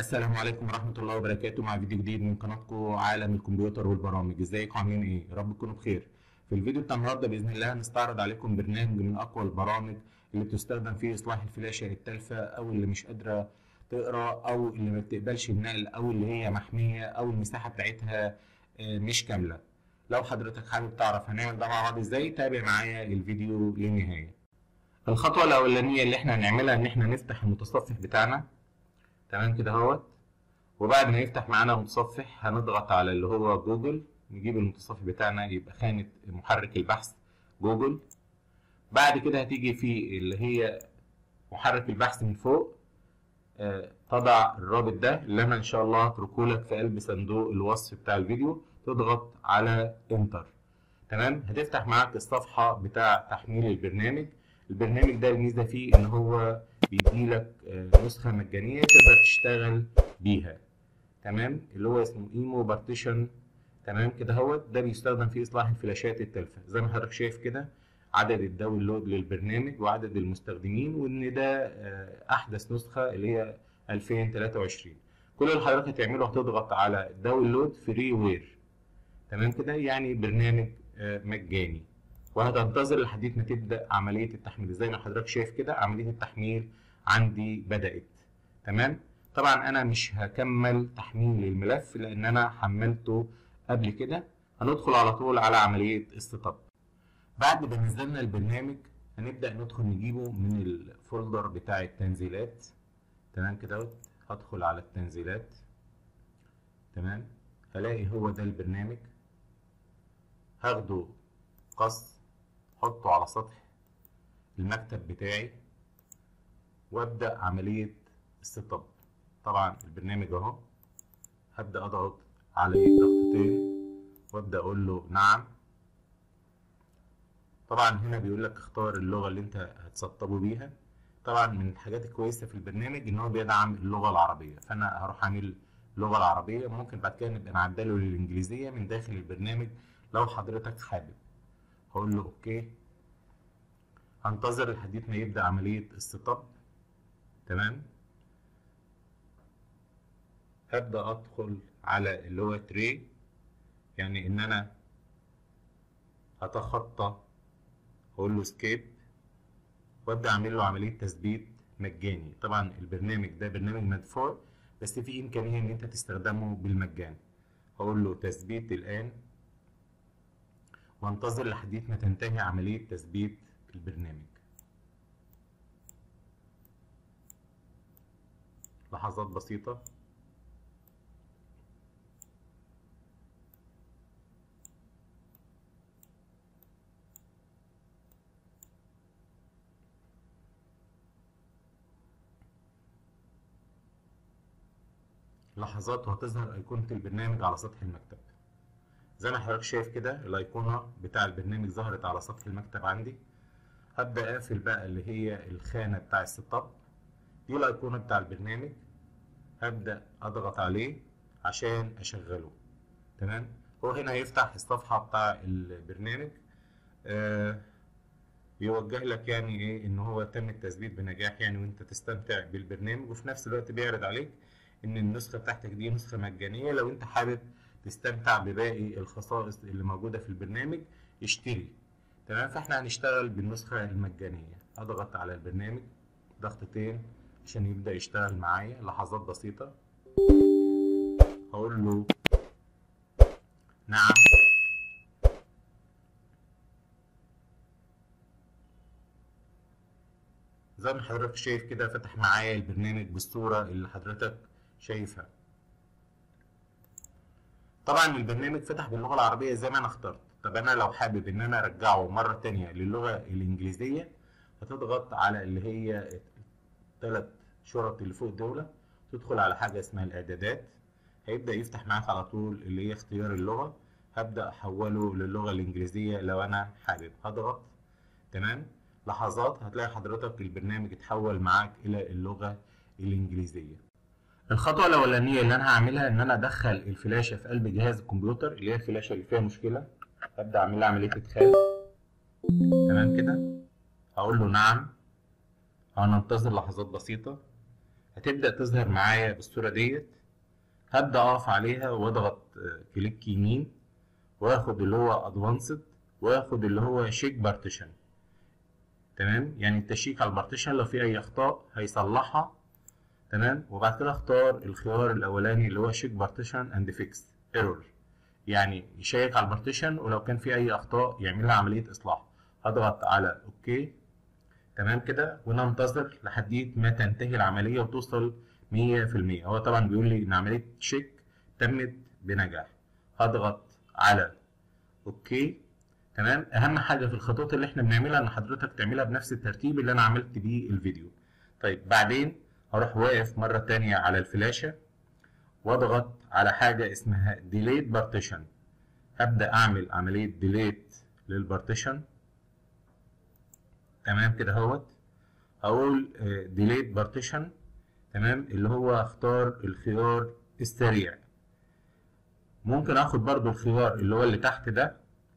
السلام عليكم ورحمة الله وبركاته مع فيديو جديد من قناتكم عالم الكمبيوتر والبرامج ازيكم عاملين ايه يا رب تكونوا بخير في الفيديو بتاع النهارده باذن الله هنستعرض عليكم برنامج من اقوى البرامج اللي بتستخدم في اصلاح الفلاشه التالفه او اللي مش قادره تقرا او اللي ما بتقبلش النقل او اللي هي محميه او المساحه بتاعتها آه، مش كامله لو حضرتك حابب تعرف هنعمل ده مع بعض ازاي تابع معايا الفيديو للنهايه الخطوه الاولانيه اللي احنا هنعملها ان احنا نفتح المتصفح بتاعنا تمام كده اهوت وبعد ما يفتح معانا متصفح هنضغط على اللي هو جوجل نجيب المتصفح بتاعنا يبقى خانة محرك البحث جوجل بعد كده هتيجي في اللي هي محرك البحث من فوق آه، تضع الرابط ده اللي انا ان شاء الله هتركه لك في قلب صندوق الوصف بتاع الفيديو تضغط على انتر تمام هتفتح معاك الصفحة بتاع تحميل البرنامج البرنامج ده الميزة فيه ان هو بيديلك آه، نسخة مجانية تقدر تشتغل بيها تمام اللي هو اسمه ايمو بارتيشن تمام كده اهوت ده بيستخدم في اصلاح الفلاشات التالفه زي ما حضرتك شايف كده عدد الداونلود للبرنامج وعدد المستخدمين وان ده آه، احدث نسخه اللي هي 2023 كل اللي حضرتك هتعمله هتضغط على داونلود فري وير تمام كده يعني برنامج آه، مجاني وهتنتظر لحد ما تبدا عمليه التحميل زي ما حضرتك شايف كده عمليه التحميل عندي بدات تمام طبعا انا مش هكمل تحميل الملف لان انا حملته قبل كده هندخل على طول على عملية السيت بعد ما نزلنا البرنامج هنبدأ ندخل نجيبه من الفولدر بتاع التنزيلات تمام كده اهوت. هدخل على التنزيلات تمام هلاقي هو ده البرنامج هاخده قص احطه على سطح المكتب بتاعي وابدأ عملية السيت اب طبعا البرنامج اهو هبدأ اضغط عليه ضغطتين وابدأ اقول له نعم طبعا هنا بيقول لك اختار اللغة اللي انت هتسطبه بيها طبعا من الحاجات الكويسة في البرنامج ان هو بيدعم اللغة العربية فانا هروح اعمل اللغة العربية ممكن بعد كده نبقى نعدله للانجليزية من داخل البرنامج لو حضرتك حابب هقول له اوكي هنتظر لحد ما يبدأ عملية السيت اب تمام هبدأ أدخل على اللي هو تري يعني إن أنا هتخطى أقول له سكيب وأبدأ أعمل له عملية تثبيت مجاني طبعا البرنامج ده برنامج مدفوع بس في إمكانية إن أنت تستخدمه بالمجان هقول له تثبيت الآن وانتظر لحد ما تنتهي عملية تثبيت البرنامج لحظات بسيطة لحظات وهتظهر أيقونة البرنامج على سطح المكتب زي ما حضرتك شايف كده الأيقونة بتاع البرنامج ظهرت على سطح المكتب عندي هبدأ أقفل بقى اللي هي الخانة بتاع السيت اب دي الأيقونة بتاع البرنامج هبدأ أضغط عليه عشان أشغله تمام هو هنا هيفتح الصفحة بتاع البرنامج آه بيوجه لك يعني ايه ان هو تم التثبيت بنجاح يعني وانت تستمتع بالبرنامج وفي نفس الوقت بيعرض عليك ان النسخة بتاعتك دي نسخة مجانية لو انت حابب تستمتع بباقي الخصائص اللي موجودة في البرنامج اشتري تمام فاحنا هنشتغل بالنسخة المجانية اضغط على البرنامج ضغطتين عشان يبدأ يشتغل معايا لحظات بسيطة هقول له نعم زي ما حضرتك شايف كده فتح معايا البرنامج بالصورة اللي حضرتك شايفها طبعا البرنامج فتح باللغة العربية زي ما انا اخترت طب انا لو حابب ان انا ارجعه مرة تانية للغة الانجليزية هتضغط على اللي هي الثلاث شرط اللي فوق دول تدخل على حاجة اسمها الاعدادات هيبدأ يفتح معاك على طول اللي هي اختيار اللغة هبدأ احوله للغة الانجليزية لو انا حابب هضغط تمام لحظات هتلاقي حضرتك البرنامج اتحول معاك الى اللغة الانجليزية الخطوة الأولانية اللي أنا هعملها إن أنا أدخل الفلاشة في قلب جهاز الكمبيوتر اللي هي الفلاشة اللي فيها مشكلة هبدأ أعمل لها عملية إدخال تمام كده هقول له نعم هننتظر لحظات بسيطة هتبدأ تظهر معايا بالصورة ديت هبدأ أقف عليها وأضغط آه، كليك يمين وآخد اللي هو أدفانسد وآخد اللي هو شيك بارتيشن تمام يعني التشيك على البارتيشن لو في أي أخطاء هيصلحها تمام وبعد كده اختار الخيار الأولاني اللي هو شيك بارتيشن أند فيكس ايرور يعني يشيك على البارتيشن ولو كان في أي أخطاء يعمل لها عملية إصلاح هضغط على أوكي تمام كده وننتظر لحد ما تنتهي العملية وتوصل مية في المية هو طبعا بيقول لي إن عملية تشيك تمت بنجاح هضغط على أوكي تمام أهم حاجة في الخطوات اللي إحنا بنعملها إن حضرتك تعملها بنفس الترتيب اللي أنا عملت بيه الفيديو طيب بعدين هروح واقف مرة تانية على الفلاشة واضغط على حاجة اسمها ديليت بارتيشن هبدأ أعمل عملية ديليت للبارتيشن تمام كده اهوت هقول ديليت بارتيشن تمام اللي هو اختار الخيار السريع ممكن اخد برضو الخيار اللي هو اللي تحت ده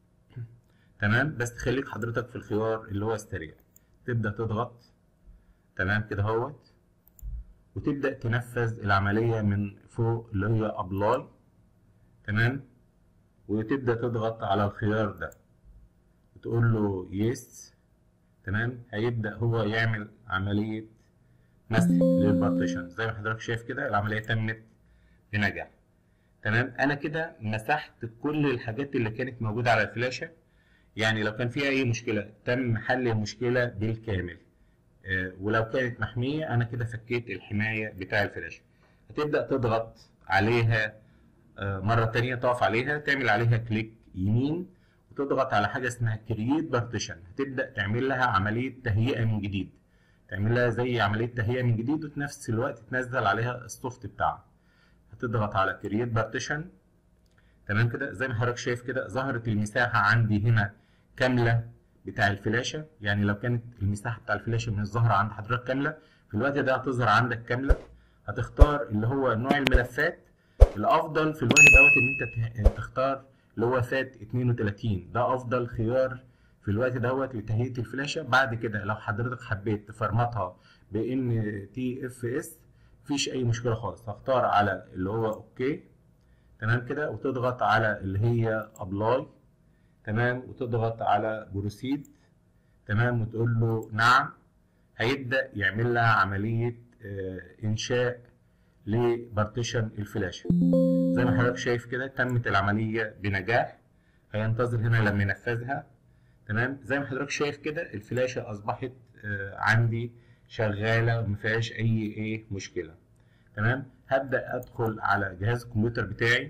تمام بس تخليك حضرتك في الخيار اللي هو السريع تبدأ تضغط تمام كده اهوت وتبدأ تنفذ العملية من فوق اللي هي ابلاي تمام وتبدأ تضغط على الخيار ده وتقول له يس تمام هيبدأ هو يعمل عملية مسح للبارتيشن زي ما حضرتك شايف كده العملية تمت بنجاح تمام انا كده مسحت كل الحاجات اللي كانت موجودة على الفلاشة يعني لو كان فيها اي مشكلة تم حل المشكلة بالكامل آه، ولو كانت محمية انا كده فكيت الحماية بتاع الفلاشة هتبدأ تضغط عليها آه، مرة تانية تقف عليها تعمل عليها كليك يمين وتضغط على حاجة اسمها كرييت بارتيشن هتبدأ تعمل لها عملية تهيئة من جديد تعمل لها زي عملية تهيئة من جديد وفي نفس الوقت تنزل عليها السوفت بتاعها هتضغط على كرييت بارتيشن تمام كده زي ما حضرتك شايف كده ظهرت المساحة عندي هنا كاملة بتاع الفلاشة يعني لو كانت المساحة بتاع الفلاشة مش ظاهرة عند حضرتك كاملة في الوقت ده هتظهر عندك كاملة هتختار اللي هو نوع الملفات الأفضل في الوقت دوت إن أنت ته- تختار اللي هو فات 32 ده أفضل خيار في الوقت دوت لتهيئة الفلاشة بعد كده لو حضرتك حبيت تفرمطها بإن تي اف اس مفيش أي مشكلة خالص هختار على اللي هو أوكي تمام كده وتضغط على اللي هي أبلاي تمام وتضغط على بروسيد تمام وتقول له نعم هيبدأ يعمل لها عملية آه، إنشاء لبارتيشن الفلاشة زي ما حضرتك شايف كده تمت العملية بنجاح هينتظر هنا لما ينفذها تمام زي ما حضرتك شايف كده الفلاشة أصبحت آه، عندي شغالة وما فيهاش أي إيه مشكلة تمام هبدأ أدخل على جهاز الكمبيوتر بتاعي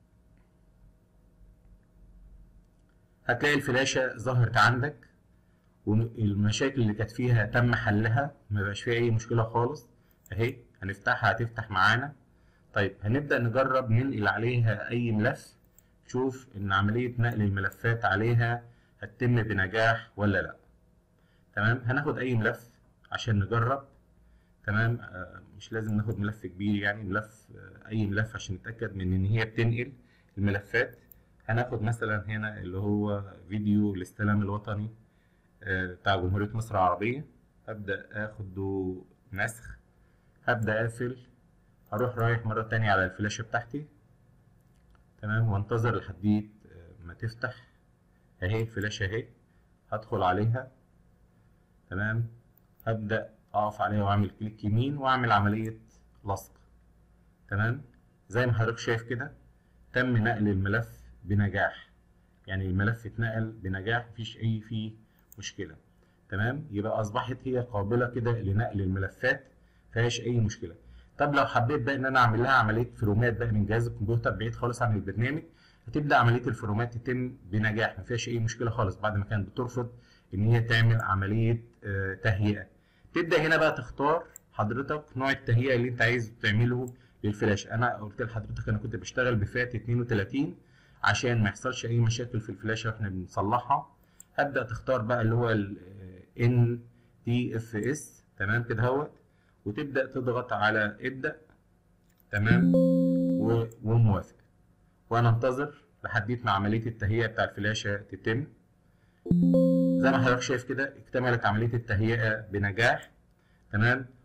هتلاقي الفلاشة ظهرت عندك والمشاكل اللي كانت فيها تم حلها ما بقاش فيها أي مشكلة خالص أهي هنفتحها هتفتح معانا طيب هنبدأ نجرب ننقل عليها أي ملف شوف إن عملية نقل الملفات عليها هتتم بنجاح ولا لأ تمام هناخد أي ملف عشان نجرب تمام آه، مش لازم ناخد ملف كبير يعني ملف آه، أي ملف عشان نتأكد من إن هي بتنقل الملفات هناخد مثلا هنا اللي هو فيديو الاستلام الوطني آه، بتاع جمهورية مصر العربية هبدأ اخده نسخ هبدأ اقفل هروح رايح مرة تانية على الفلاشة بتاعتي تمام وانتظر لحد ما تفتح اهي الفلاشة اهي هدخل عليها تمام هبدأ اقف عليها واعمل كليك يمين واعمل عملية لصق تمام زي ما حضرتك شايف كده تم نقل الملف بنجاح يعني الملف اتنقل بنجاح مفيش اي فيه مشكلة تمام يبقى اصبحت هي قابلة كده لنقل الملفات مفيهاش اي مشكلة طب لو حبيت بقى ان انا اعمل لها عملية فرومات بقى من جهاز الكمبيوتر بعيد خالص عن البرنامج هتبدأ عملية الفرومات تتم بنجاح مفيهاش اي مشكلة خالص بعد ما كانت بترفض ان هي تعمل عملية آه، تهيئة تبدأ هنا بقى تختار حضرتك نوع التهيئة اللي انت عايز تعمله للفلاش انا قلت لحضرتك انا كنت بشتغل بفات 32 عشان ما يحصلش اي مشاكل في الفلاشه واحنا بنصلحها هبدا تختار بقى اللي هو ال ان تي اف اس تمام كده اهوت وتبدا تضغط على ابدا تمام و- وموافق وانا انتظر لحد ما عمليه التهيئه بتاع الفلاشه تتم زي ما حضرتك شايف كده اكتملت عمليه التهيئه بنجاح تمام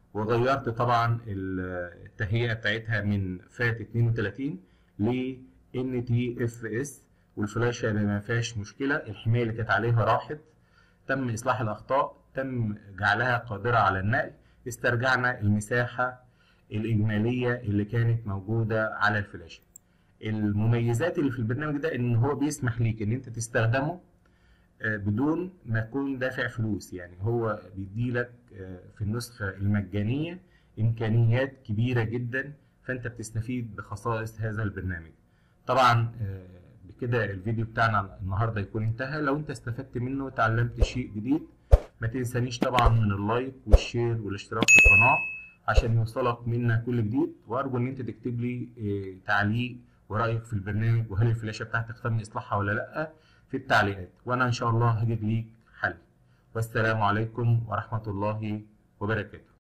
وغيرت طبعا التهيئة بتاعتها من فات 32 ل ان تي اف اس والفلاشة ما فيهاش مشكلة الحماية اللي كانت عليها راحت تم إصلاح الأخطاء تم جعلها قادرة على النقل استرجعنا المساحة الإجمالية اللي كانت موجودة على الفلاشة المميزات اللي في البرنامج ده إن هو بيسمح ليك إن أنت تستخدمه بدون ما تكون دافع فلوس يعني هو بيديلك في النسخة المجانية إمكانيات كبيرة جدا فأنت بتستفيد بخصائص هذا البرنامج طبعا بكده الفيديو بتاعنا النهاردة يكون انتهى لو انت استفدت منه وتعلمت شيء جديد ما تنسانيش طبعا من اللايك والشير والاشتراك في القناة عشان يوصلك منا كل جديد وارجو ان انت تكتب لي تعليق ورأيك في البرنامج وهل الفلاشة بتاعتك تم اصلاحها ولا لا في التعليقات وانا ان شاء الله هجيب ليك حل والسلام عليكم ورحمة الله وبركاته